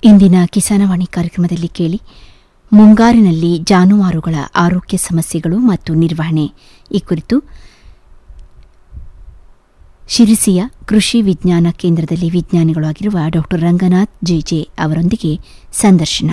ಇಂದಿನ ಕಿಸಾನವಾಣಿ ಕಾರ್ಯಕ್ರಮದಲ್ಲಿ ಕೇಳಿ ಮುಂಗಾರಿನಲ್ಲಿ ಜಾನುವಾರುಗಳ ಆರೋಗ್ಯ ಸಮಸ್ಯೆಗಳು ಮತ್ತು ನಿರ್ವಹಣೆ ಈ ಕುರಿತು ಶಿರಸಿಯ ಕೃಷಿ ವಿಜ್ಞಾನ ಕೇಂದ್ರದಲ್ಲಿ ವಿಜ್ಞಾನಿಗಳು ಆಗಿರುವ ಡಾ ರಂಗನಾಥ್ ಜೆಜೆ ಅವರೊಂದಿಗೆ ಸಂದರ್ಶನ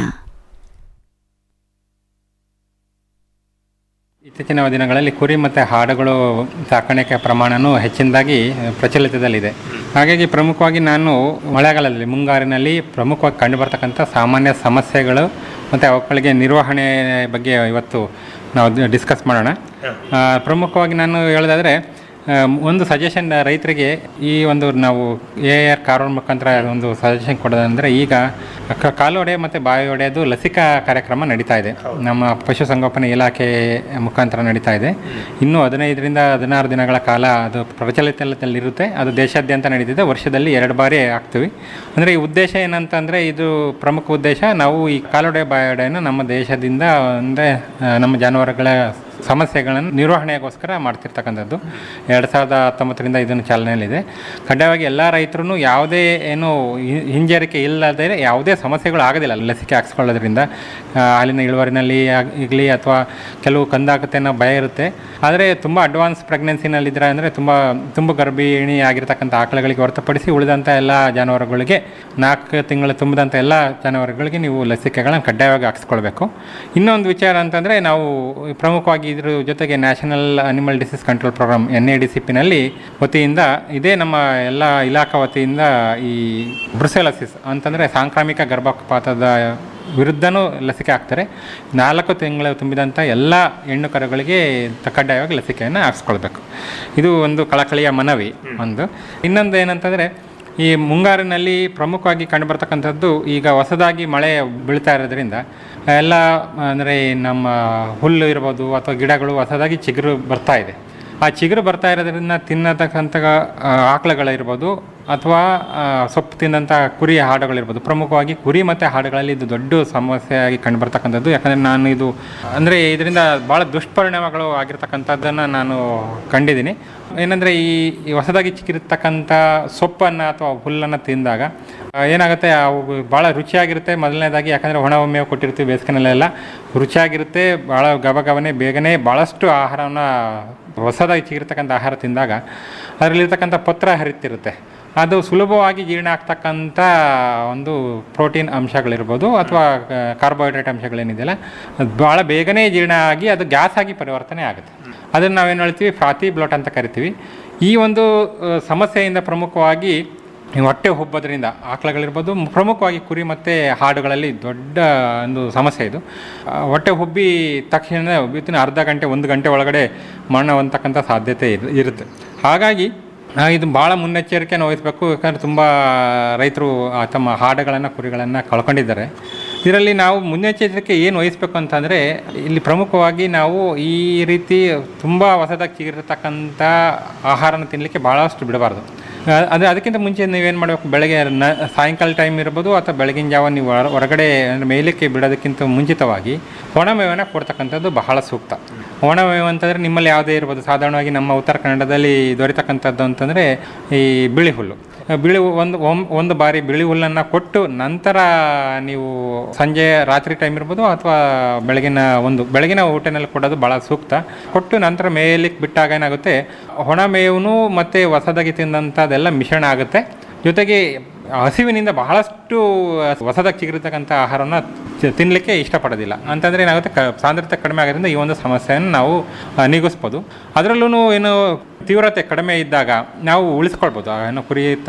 ಇತ್ತೀಚಿನ ದಿನಗಳಲ್ಲಿ ಕುರಿ ಮತ್ತು ಹಾಡುಗಳು ಸಾಕಾಣಿಕೆ ಪ್ರಮಾಣನೂ ಹೆಚ್ಚಿನದಾಗಿ ಪ್ರಚಲಿತದಲ್ಲಿದೆ ಹಾಗಾಗಿ ಪ್ರಮುಖವಾಗಿ ನಾನು ಮಳೆಗಾಲದಲ್ಲಿ ಮುಂಗಾರಿನಲ್ಲಿ ಪ್ರಮುಖವಾಗಿ ಕಂಡುಬರ್ತಕ್ಕಂಥ ಸಾಮಾನ್ಯ ಸಮಸ್ಯೆಗಳು ಮತ್ತು ಅವುಗಳಿಗೆ ನಿರ್ವಹಣೆ ಬಗ್ಗೆ ಇವತ್ತು ನಾವು ಡಿಸ್ಕಸ್ ಮಾಡೋಣ ಆ, ಪ್ರಮುಖವಾಗಿ ನಾನು ಹೇಳೋದಾದರೆ ಆ, ಒಂದು ಸಜೆಷನ್ ರೈತರಿಗೆ ಈ ಒಂದು ನಾವು ಎ ಆರ್ ಕಾನೂನು ಮುಖಾಂತರ ಒಂದು ಸಜೆಷನ್ ಕೊಡೋದಂದರೆ ಈಗ ಕ- ಕಾಲೊಡೆ ಮತ್ತು ಬಾಯಿ ಒಡೆಯೋದು ಲಸಿಕಾ ಕಾರ್ಯಕ್ರಮ ನಡೀತಾ ಇದೆ ನಮ್ಮ ಪಶುಸಂಗೋಪನೆ ಇಲಾಖೆ ಮುಖಾಂತರ ನಡೀತಾ ಇದೆ ಇನ್ನು ಹದಿನೈದರಿಂದ ಹದಿನಾರು ದಿನಗಳ ಕಾಲ ಅದು ಪ್ರಚಲಿತದಲ್ಲಿರುತ್ತೆ ಅದು ದೇಶಾದ್ಯಂತ ನಡೀತಿದೆ ವರ್ಷದಲ್ಲಿ ಎರಡು ಬಾರಿ ಆಗ್ತೀವಿ ಅಂದರೆ ಈ ಉದ್ದೇಶ ಏನಂತಂದರೆ ಇದು ಪ್ರಮುಖ ಉದ್ದೇಶ ನಾವು ಈ ಕಾಲೊಡೆ ಬಾಯೊಡೆಯನ್ನು ನಮ್ಮ ದೇಶದಿಂದ ಅಂದರೆ ನಮ್ಮ ಜಾನುವಾರುಗಳ ಸಮಸ್ಯೆಗಳನ್ನು ನಿರ್ವಹಣೆಗೋಸ್ಕರ ಮಾಡ್ತಿರ್ತಕ್ಕಂಥದ್ದು ಎರಡು ಸಾವಿರದ ಹತ್ತೊಂಬತ್ತರಿಂದ ಇದನ್ನು ಚಾಲನೆಯಲ್ಲಿದೆ ಕಡ್ಡಾಯವಾಗಿ ಎಲ್ಲ ರೈತರು ಯಾವುದೇ ಏನು ಹಿ- ಹಿಂಜರಿಕೆ ಇಲ್ಲದೆ ಯಾವುದೇ ಸಮಸ್ಯೆಗಳು ಆಗೋದಿಲ್ಲ ಲಸಿಕೆ ಹಾಕ್ಸ್ಕೊಳ್ಳೋದ್ರಿಂದ ಆ, ಹಾಲಿನ ಇಳುವರಿನಲ್ಲಿ ಆಗ್- ಆಗಲಿ ಅಥವಾ ಕೆಲವು ಕಂದಾಗುತ್ತೆ ಅನ್ನೋ ಭಯ ಇರುತ್ತೆ ಆದರೆ ತುಂಬ ಅಡ್ವಾನ್ಸ್ ಪ್ರೆಗ್ನೆನ್ಸಿನಲ್ಲಿದ್ದರೆ ಅಂದರೆ ತುಂಬ ತುಂಬ ಗರ್ಭಿಣಿ ಆಗಿರ್ತಕ್ಕಂಥ ಆಕಳುಗಳಿಗೆ ಹೊರತುಪಡಿಸಿ ಉಳಿದಂಥ ಎಲ್ಲ ಜಾನುವಾರುಗಳಿಗೆ ನಾಲ್ಕು ತಿಂಗಳು ತುಂಬಿದಂಥ ಎಲ್ಲ ಜಾನುವಾರುಗಳಿಗೆ ನೀವು ಲಸಿಕೆಗಳನ್ನು ಕಡ್ಡಾಯವಾಗಿ ಹಾಕ್ಸ್ಕೊಳ್ಬೇಕು ಇನ್ನೊಂದು ವಿಚಾರ ಅಂತಂದರೆ ನಾವು ಪ್ರಮುಖವಾಗಿ ಇದ್ರ ಜೊತೆಗೆ national animal disease control programme N A D C ಪಿನಲ್ಲಿ ವತಿಯಿಂದ ಇದೇ ನಮ್ಮ ಎಲ್ಲ ಇಲಾಖಾ ವತಿಯಿಂದ ಈ ಬ್ರುಸೆಲಸಿಸ್ ಅಂತಂದರೆ ಸಾಂಕ್ರಾಮಿಕ ಗರ್ಭಪಾತದ ವಿರುದ್ಧನೂ ಲಸಿಕೆ ಹಾಕ್ತಾರೆ ನಾಲ್ಕು ತಿಂಗಳು ತುಂಬಿದಂಥ ಎಲ್ಲ ಹೆಣ್ಣು ಕರುಗಳಿಗೆ ತ- ಕಡ್ಡಾಯವಾಗಿ ಲಸಿಕೆಯನ್ನು ಹಾಕ್ಸ್ಕೊಳ್ಬೇಕು ಇದು ಒಂದು ಕಳಕಳಿಯ ಮನವಿ ಒಂದು ಇನ್ನೊಂದು ಏನಂತಂದರೆ ಈ ಮುಂಗಾರಿನಲ್ಲಿ ಪ್ರಮುಖವಾಗಿ ಕಂಡುಬರ್ತಕ್ಕಂಥದ್ದು ಈಗ ಹೊಸದಾಗಿ ಮಳೆ ಬೀಳ್ತಾ ಇರೋದ್ರಿಂದ ಎಲ್ಲ ಅಂದರೆ ನಮ್ಮ ಹುಲ್ಲು ಇರ್ಬೋದು ಅಥವಾ ಗಿಡಗಳು ಹೊಸದಾಗಿ ಚಿಗುರು ಬರ್ತಾ ಇದೆ ಆ ಚಿಗುರು ಬರ್ತಾ ಇರೋದ್ರಿಂದ ತಿನ್ನತಕ್ಕಂಥ ಆ, ಆಕಳುಗಳಿರ್ಬೋದು ಅಥವಾ ಆ, ಸೊಪ್ಪು ತಿಂದಂಥ ಕುರಿ ಹಾಡುಗಳಿರ್ಬೋದು ಪ್ರಮುಖವಾಗಿ ಕುರಿ ಮತ್ತು ಹಾಡುಗಳಲ್ಲಿ ಇದು ದೊಡ್ಡ ಸಮಸ್ಯೆಯಾಗಿ ಕಂಡುಬರ್ತಕ್ಕಂಥದ್ದು ಯಾಕಂದರೆ ನಾನು ಇದು ಅಂದರೆ ಇದರಿಂದ ಭಾಳ ದುಷ್ಪರಿಣಾಮಗಳು ಆಗಿರ್ತಕ್ಕಂಥದ್ದನ್ನು ನಾನು ಕಂಡಿದ್ದೀನಿ ಏನಂದರೆ ಈ ಈ ಹೊಸದಾಗಿ ಚಿಕ್ಕಿರ್ತಕ್ಕಂಥ ಸೊಪ್ಪನ್ನು ಅಥವಾ ಹುಲ್ಲನ್ನು ತಿಂದಾಗ ಆ, ಏನಾಗುತ್ತೆ ಅವು ಭಾಳ ರುಚಿಯಾಗಿರುತ್ತೆ ಮೊದಲನೇದಾಗಿ ಯಾಕಂದರೆ ಒಣ ಮೇವು ಕೊಟ್ಟಿರ್ತೀವಿ ಬೇಸಿಗೆನಲ್ಲೆಲ್ಲ ರುಚಿಯಾಗಿರುತ್ತೆ ಭಾಳ ಗಬಗಬನೆ ಬೇಗನೆ ಭಾಳಷ್ಟು ಆಹಾರವನ್ನು ಹೊಸದಾಗಿ ಚಿಗಿರ್ತಕ್ಕಂಥ ಆಹಾರ ತಿಂದಾಗ ಅದರಲ್ಲಿರ್ತಕ್ಕಂಥ ಪತ್ರ ಹರಿತಿರುತ್ತೆ ಅದು ಸುಲಭವಾಗಿ ಜೀರ್ಣ ಆಗ್ತಕ್ಕಂಥ ಒಂದು ಪ್ರೋಟೀನ್ ಅಂಶಗಳಿರ್ಬೋದು ಅಥವಾ ಕಾರ್ಬೋಹೈಡ್ರೇಟ್ ಅಂಶಗಳೇನಿದೆಯಲ್ಲ ಅದು ಭಾಳ ಬೇಗನೆ ಜೀರ್ಣ ಆಗಿ ಅದು ಗ್ಯಾಸ್ ಆಗಿ ಪರಿವರ್ತನೆ ಆಗುತ್ತೆ ಅದನ್ನು ನಾವೇನು ಹೇಳ್ತೀವಿ ಫ್ರಾತಿ ಬ್ಲೋಟ್ ಅಂತ ಕರಿತೀವಿ ಈ ಒಂದು ಆ, ಸಮಸ್ಯೆಯಿಂದ ಪ್ರಮುಖವಾಗಿ ಈ ಹೊಟ್ಟೆ ಹುಬ್ಬೋದ್ರಿಂದ ಆಕಳುಗಳಿರ್ಬೋದು ಪ್ರಮುಖವಾಗಿ ಕುರಿ ಮತ್ತು ಹಾಡುಗಳಲ್ಲಿ ದೊಡ್ಡ ಒಂದು ಸಮಸ್ಯೆ ಇದು ಆ, ಹೊಟ್ಟೆ ಹುಬ್ಬಿ ತಕ್ಷಣ ವಿತಿನ್ ಅರ್ಧ ಗಂಟೆ ಒಂದು ಗಂಟೆ ಒಳಗಡೆ ಮರಣ ಹೊಂದತಕ್ಕಂಥ ಸಾಧ್ಯತೆ ಇರ್- ಇರುತ್ತೆ ಹಾಗಾಗಿ ಆ, ಇದು ಭಾಳ ಮುನ್ನೆಚ್ಚರಿಕೆಯನ್ನು ವಹಿಸಬೇಕು ಯಾಕಂದರೆ ತುಂಬ ರೈತರು ಆ, ತಮ್ಮ ಹಾಡುಗಳನ್ನು ಕುರಿಗಳನ್ನು ಕಳ್ಕೊಂಡಿದ್ದಾರೆ ಇದರಲ್ಲಿ ನಾವು ಮುನ್ನೆಚ್ಚರಿಕೆ ಏನು ವಹಿಸಬೇಕು ಅಂತಂದರೆ ಇಲ್ಲಿ ಪ್ರಮುಖವಾಗಿ ನಾವು ಈ ರೀತಿ ತುಂಬ ಹೊಸದಾಗಿ ಚಿಗಿರ್ತಕ್ಕಂಥ ಆಹಾರನ ತಿನ್ನಲಿಕ್ಕೆ ಭಾಳಷ್ಟು ಬಿಡಬಾರ್ದು ಆ, ಅದು ಅದಕ್ಕಿಂತ ಮುಂಚೆ ನೀವೇನು ಮಾಡಬೇಕು ಬೆಳಗ್ಗೆ ನ ಸಾಯಂಕಾಲ ಟೈಮ್ ಇರ್ಬೋದು ಅಥವಾ ಬೆಳಗಿನ ಜಾವ ನೀವು ಹೊರ- ಹೊರಗಡೆ ಅಂದ್ರೆ ಮೇಲಕ್ಕೆ ಬಿಡೋದಕ್ಕಿಂತ ಮುಂಚಿತವಾಗಿ ಒಣಮೇವನ್ನು ಕೊಡ್ತಕ್ಕಂಥದ್ದು ಬಹಳ ಸೂಕ್ತ ಒಣಮೇವು ಅಂತಂದರೆ ನಿಮ್ಮಲ್ಲಿ ಯಾವುದೇ ಇರ್ಬೋದು ಸಾಧಾರಣವಾಗಿ ನಮ್ಮ ಉತ್ತರ ಕನ್ನಡದಲ್ಲಿ ದೊರೆತಕ್ಕಂಥದ್ದು ಅಂತಂದರೆ ಈ ಬಿಳಿ ಹುಲ್ಲು ಆ, ಬಿಳಿ ಹು- ಒಂದು ಒಮ್- ಒಂದು ಬಾರಿ ಬಿಳಿ ಹುಲ್ಲನ್ನು ಕೊಟ್ಟು ನಂತರ ನೀವು ಸಂಜೆ ರಾತ್ರಿ ಟೈಮ್ ಇರ್ಬೋದು ಅಥವಾ ಬೆಳಗಿನ ಒಂದು ಬೆಳಗಿನ ಊಟನಲ್ಲಿ ಕೊಡೋದು ಭಾಳ ಸೂಕ್ತ ಕೊಟ್ಟು ನಂತರ ಮೇಯಲಿಕ್ಕೆ ಬಿಟ್ಟಾಗ ಏನಾಗುತ್ತೆ ಒಣ ಮೇವು ಮತ್ತು ಹೊಸದಾಗಿ ತಿಂದಂಥದ್ದೆಲ್ಲ ಮಿಶ್ರಣ ಆಗುತ್ತೆ ಜೊತೆಗೆ ಹಸಿವಿನಿಂದ ಬಹಳಷ್ಟು ಹೊಸದಾಗಿ ಚಿಗಿರ್ತಕ್ಕಂಥ ಆಹಾರವನ್ನು ತಿ- ತಿನ್ನಲಿಕ್ಕೆ ಇಷ್ಟಪಡೋದಿಲ್ಲ ಅಂತಂದರೆ ಏನಾಗುತ್ತೆ ಕ ಸಾಂದ್ರತೆ ಕಡಿಮೆ ಆಗೋದ್ರಿಂದ ಈ ಒಂದು ಸಮಸ್ಯೆಯನ್ನು ನಾವು ಆ, ನೀಗಿಸ್ಬೋದು ಅದರಲ್ಲೂ ಏನು ತೀವ್ರತೆ ಕಡಿಮೆ ಇದ್ದಾಗ ನಾವು ಉಳಿಸ್ಕೊಳ್ಬೋದು ಆ ಏನು ಕುರಿ